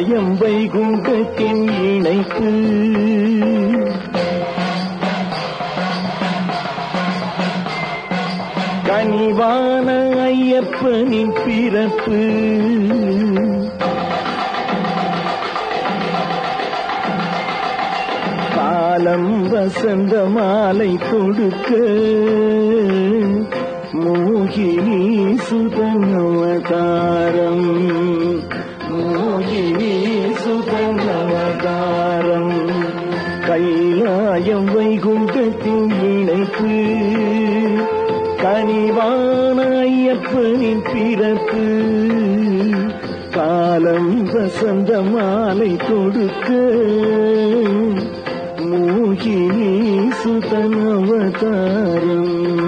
கைலாயம் வைகுண்டத்தின் இணைப்பு கனிவான ஐயப்பனின் பிறப்பு காலம் வசந்த மாலை கொடுக்க மோகினி சுதனவதாரம் மோகினி சுதனவதாரம் கைலாயம் வைகுண்டத்தின் இணைப்பு கனிவான ஐயப்பனின் பிறப்பு காலம் வசந்த மாலை கொடுக்க மோகினி சுதனவதாரம்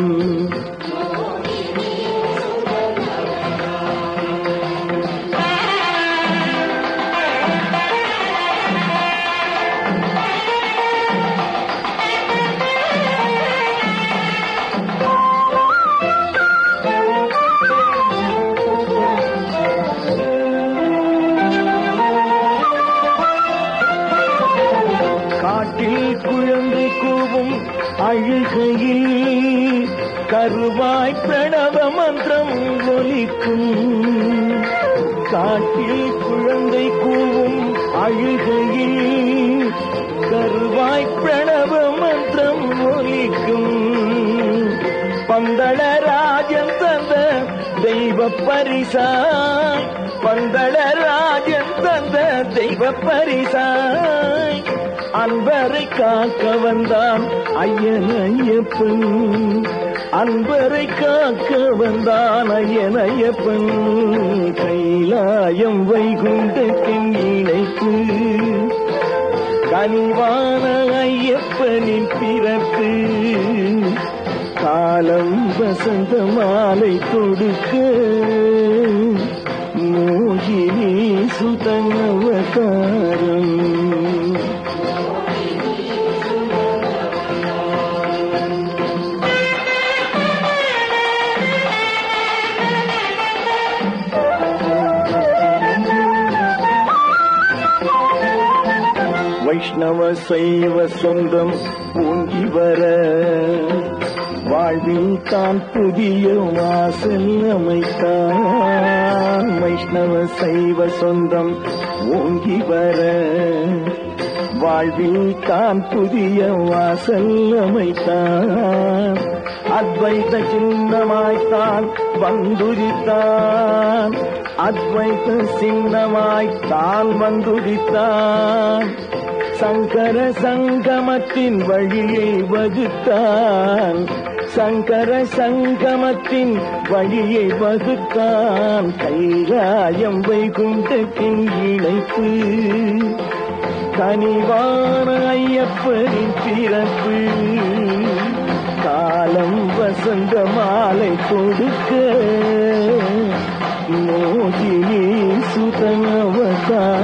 காட்டில் குழந்தை கூவும் அழுகையில் கருவாய் பிரணவ மந்திரம் ஒலிக்கும் காட்டில் குழந்தை கூவும் அழுகையில் கருவாய் பிரணவ மந்திரம் ஒலிக்கும் பந்தளராஜன் தந்த தெய்வ பரிசா பந்தளராஜன் தந்த தெய்வ பரிசாய் அன்பரை காக்க வந்தான் ஐயன் ஐயப்பன் அன்பரை காக்க வந்தான் ஐயன் ஐயப்பன் கைலாயம் வைகுண்டத்தின் இணைப்பு கனிவான ஐயப்பனின் பிறப்பு காலம் வசந்த மாலை கொடுக்க மோகினி சுதனவதாரம் வைஷ்ணவ சைவ சொந்தம் ஓங்கி வர வாழ்வில் தான் புதிய வாசல் அமைத்தான் வைஷ்ணவ சைவ சொந்தம் ஓங்கி வர வாழ்வில் தான் புதிய வாசல் அமைத்தான் அத்வைத சின்னமாய்த்தான் வந்துரித்தான் அத்வைத சின்னமாய்த்தான் வந்துரித்தான் சங்கர சங்கமத்தின் வழியை வகுத்தான் சங்கர சங்கமத்தின் வழியை வகுத்தான் கைலாயம் வைகுண்டத்தின் இணைப்பு கனிவான ஐயப்பனின் பிறப்பு காலம் வசந்த மாலை கொடுக்க மோகினி சுதனவதாரம்